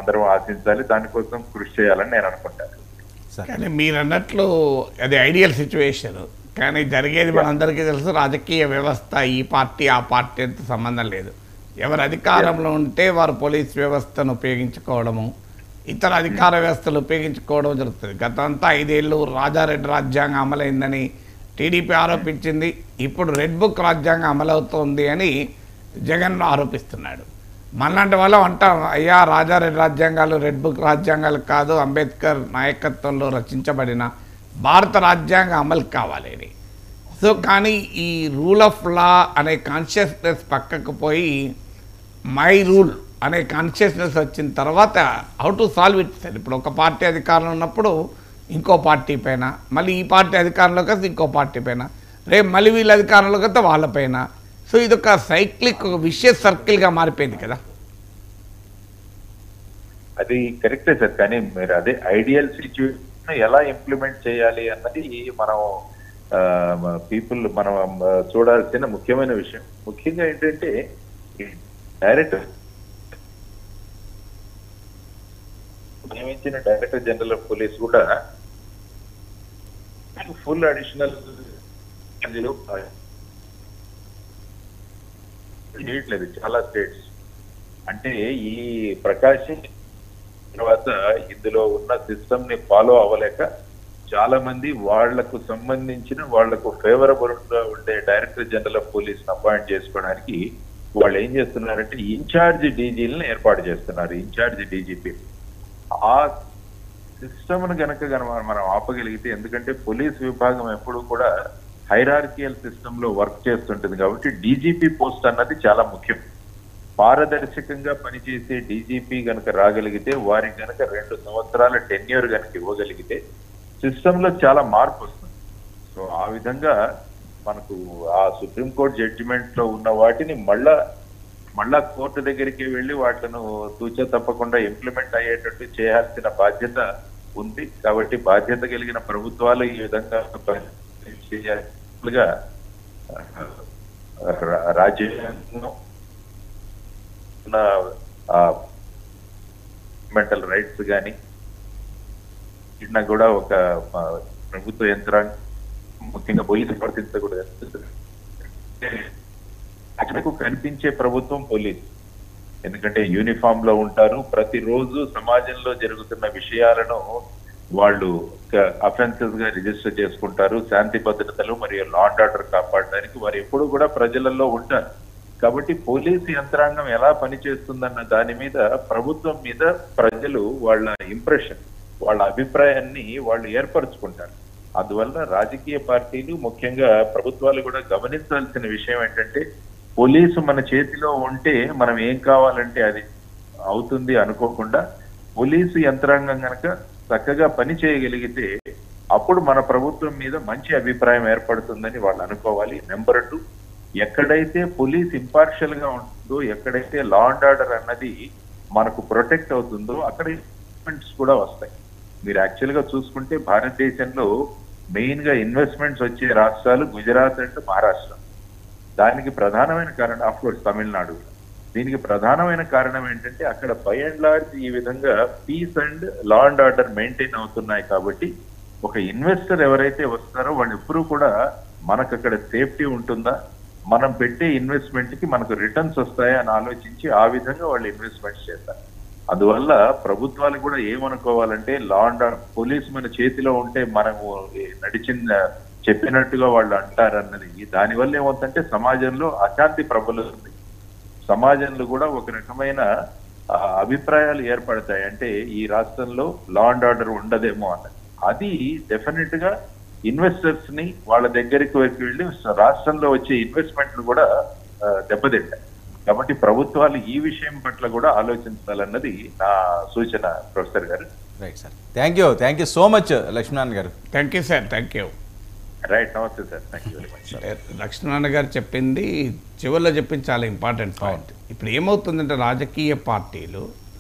అందరం ఆశించాలి దానికోసం కృషి చేయాలని నేను అనుకుంటాను సార్ కానీ మీరు అన్నట్లు అది ఐడియల్ సిచ్యువేషన్ కానీ జరిగేది మనందరికీ తెలుసు రాజకీయ వ్యవస్థ ఈ పార్టీ ఆ పార్టీ అంత సంబంధం లేదు ఎవరు అధికారంలో ఉంటే వారు పోలీస్ వ్యవస్థను ఉపయోగించుకోవడము ఇతర అధికార వ్యవస్థలు ఉపయోగించుకోవడం జరుగుతుంది గతంతా ఐదేళ్ళు రాజారెడ్డి రాజ్యాంగం అమలైందని టీడీపీ ఆరోపించింది ఇప్పుడు రెడ్ బుక్ రాజ్యాంగం అమలవుతోంది అని జగన్ ఆరోపిస్తున్నాడు మనలాంటి వాళ్ళం అంటాం అయ్యా రాజారెడ్డి రాజ్యాంగాలు రెడ్ బుక్ రాజ్యాంగాలు కాదు అంబేద్కర్ నాయకత్వంలో రచించబడిన భారత రాజ్యాంగం అమలు కావాలి అని సో కానీ ఈ రూల్ ఆఫ్ లా అనే కాన్షియస్నెస్ పక్కకు పోయి మై రూల్ అనే కాన్షియస్నెస్ వచ్చిన తర్వాత how to solve it sir ఇప్పుడు ఒక పార్టీ అధికారంలో ఉన్నప్పుడు ఇంకో పార్టీ పైన మళ్ళీ ఈ పార్టీ అధికారంలోకి వస్తే ఇంకో పార్టీ పైన రేపు మళ్ళీ వీళ్ళ అధికారంలోకి వస్తే వాళ్ళపైన సో ఇది ఒక సైక్లిక్ ఒక విషయస్ సర్కిల్గా మారిపోయింది కదా అది కరెక్టే సార్ కానీ మీరు అదే ఐడియల్ సిచ్యువేషన్ ఎలా ఇంప్లిమెంట్ చేయాలి అన్నది మనం పీపుల్ మనం ఆ, చూడాల్సిన ముఖ్యమైన విషయం ముఖ్యంగా ఏంటంటే డైరెక్టర్ నియమించిన డైరెక్టర్ జనరల్ ఆఫ్ పోలీస్ కూడా ఫుల్ అడిషనల్ చేయట్లేదు చాలా స్టేట్స్ అంటే ఈ ప్రకాశం తర్వాత ఇందులో ఉన్న సిస్టమ్ ని ఫాలో అవ్వలేక చాలా మంది వాళ్లకు సంబంధించిన వాళ్లకు ఫేవరబుల్ గా ఉండే director general of police appoint చేసుకోవడానికి వాళ్ళు ఏం చేస్తున్నారంటే ఇన్ఛార్జ్ డీజీలను ఏర్పాటు చేస్తున్నారు ఇన్ఛార్జ్ డీజీపీ ఆ సిస్టమ్ గనక గన- మనం ఆపగలిగితే ఎందుకంటే పోలీస్ విభాగం ఎప్పుడు కూడా హైరార్కియల్ సిస్టమ్ లో వర్క్ చేస్తుంటుంది కాబట్టి డీజీపీ పోస్ట్ అన్నది చాలా ముఖ్యం పారదర్శకంగా పనిచేసే డీజీపీ గనక రాగలిగితే వారికి గనక రెండు సంవత్సరాల టెన్యూర్ గనక ఇవ్వగలిగితే సిస్టమ్ లో చాలా మార్పు వస్తుంది సో ఆ విధంగా మనకు ఆ సుప్రీంకోర్టు జడ్జిమెంట్ లో ఉన్న వాటిని మళ్ళా మళ్ళా కోర్టు దగ్గరికి వెళ్ళి వాటిను తూచ తప్పకుండా ఇంప్లిమెంట్ అయ్యేటట్టు చేయాల్సిన బాధ్యత ఉంది కాబట్టి బాధ్యత కలిగిన ప్రభుత్వాలు ఈ విధంగా చేయాలిగా రా- రాజ్యాంగం ఉన్న మెంటల్ రైట్స్ కానీ చిన్న కూడా ఒక ఆ, ప్రభుత్వ యంత్రాంగం ముఖ్యంగా పోలీసు ప్రవర్తించకూడదు అక్కడకు కనిపించే ప్రభుత్వం పోలీస్ ఎందుకంటే యూనిఫామ్ లో ఉంటారు ప్రతిరోజు సమాజంలో జరుగుతున్న విషయాలను వాళ్ళు అఫెన్సెస్ గా రిజిస్టర్ చేసుకుంటారు శాంతి భద్రతలు మరియు లా అండ్ ఆర్డర్ కాపాడడానికి వారు ఎప్పుడు కూడా ప్రజలలో ఉంటారు కాబట్టి పోలీసు యంత్రాంగం ఎలా పనిచేస్తుందన్న దాని మీద ప్రభుత్వం మీద ప్రజలు వాళ్ళ ఇంప్రెషన్ వాళ్ళ అభిప్రాయాన్ని వాళ్ళు ఏర్పరచుకుంటారు అందువల్ల రాజకీయ పార్టీలు ముఖ్యంగా ప్రభుత్వాలు కూడా గమనించాల్సిన విషయం ఏంటంటే పోలీసు మన చేతిలో ఉంటే మనం ఏం కావాలంటే అది అవుతుంది అనుకోకుండా పోలీసు యంత్రాంగం గనక చక్కగా పని చేయగలిగితే అప్పుడు మన ప్రభుత్వం మీద మంచి అభిప్రాయం ఏర్పడుతుందని వాళ్ళు అనుకోవాలి నెంబర్ టూ ఎక్కడైతే పోలీస్ ఇంపార్షియల్ గా ఉంటుందో ఎక్కడైతే లా అండ్ ఆర్డర్ అన్నది మనకు ప్రొటెక్ట్ అవుతుందో అక్కడ ఇన్వెస్ట్మెంట్స్ కూడా వస్తాయి మీరు యాక్చువల్ గా చూసుకుంటే భారతదేశంలో మెయిన్ గా ఇన్వెస్ట్మెంట్స్ వచ్చే రాష్ట్రాలు గుజరాత్ అండ్ మహారాష్ట్ర దానికి ప్రధానమైన కారణం ఆఫ్ కోర్స్ తమిళనాడు దీనికి ప్రధానమైన కారణం ఏంటంటే అక్కడ బై అండ్ లార్జ్ ఈ విధంగా peace and law and order maintain అవుతున్నాయి కాబట్టి ఒక ఇన్వెస్టర్ ఎవరైతే వస్తారో వాళ్ళు ఎప్పుడూ కూడా మనకు అక్కడ సేఫ్టీ ఉంటుందా మనం పెట్టే ఇన్వెస్ట్మెంట్ కి మనకు రిటర్న్స్ వస్తాయా అని ఆలోచించి ఆ విధంగా వాళ్ళు ఇన్వెస్ట్మెంట్స్ చేస్తారు అందువల్ల ప్రభుత్వాలు కూడా ఏమనుకోవాలంటే లా అండ్ ఆర్డర్ పోలీస్ మన చేతిలో ఉంటే మనము నడిచిన చెప్పినట్టుగా వాళ్ళు అంటారన్నది దానివల్ల ఏమవుతుందంటే సమాజంలో అశాంతి ప్రబలుతుంది సమాజంలో కూడా ఒక రకమైన ఆ, అభిప్రాయాలు ఏర్పడతాయి అంటే ఈ రాష్ట్రంలో లా అండ్ ఆర్డర్ ఉండదేమో అన్నది అది డెఫినెట్ గా ఇన్వెస్టర్స్ ని వాళ్ళ దగ్గరికి వెళ్ళి రాష్ట్రంలో వచ్చే ఇన్వెస్ట్మెంట్లు కూడా ఆ, దెబ్బతింటాయి కాబట్టి ప్రభుత్వాలు ఈ విషయం పట్ల కూడా ఆలోచించాలన్నది నా సూచన professor garu right sir thank you thank you so much Lakshminarayana garu thank you sir thank you right నమస్తే sir thank you very much Laxman garu చెప్పింది చివరిలో చెప్పింది చాలా ఇంపార్టెంట్ పాయింట్ ఇప్పుడు ఏమవుతుందంటే రాజకీయ పార్టీలు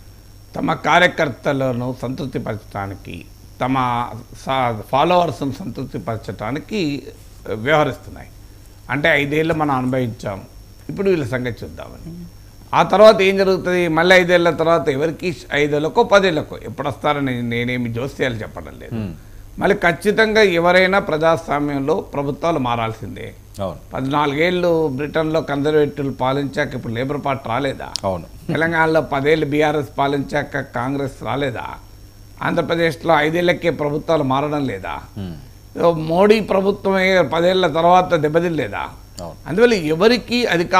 తమ కార్యకర్తలను సంతృప్తిపరచడానికి తమ ఫాలోవర్స్ను సంతృప్తిపరచడానికి వ్యవహరిస్తున్నాయి అంటే ఐదేళ్ళు మనం అనుభవించాం ఇప్పుడు వీళ్ళ సంగతి చూద్దామని ఆ తర్వాత ఏం జరుగుతుంది మళ్ళీ ఐదేళ్ల తర్వాత ఎవరికి ఐదేళ్లకో పదేళ్లకో ఎప్పుడు వస్తారని నేనేమి జోస్యాలు చెప్పడం లేదు మళ్ళీ ఖచ్చితంగా ఎవరైనా ప్రజాస్వామ్యంలో ప్రభుత్వాలు మారాల్సిందే అవును పద్నాలుగేళ్ళు బ్రిటన్లో కన్జర్వేటివ్లు పాలించాక ఇప్పుడు లేబర్ పార్టీ రాలేదా అవును తెలంగాణలో పదేళ్ళు బీఆర్ఎస్ పాలించాక కాంగ్రెస్ రాలేదా ఆంధ్రప్రదేశ్లో ఐదేళ్లకే ప్రభుత్వాలు మారడం లేదా ఉమ్. మోడీ ప్రభుత్వమే పదేళ్ల తర్వాత దెబ్బతినలేదా అవును అందువల్ల ఎవరికి అధికారం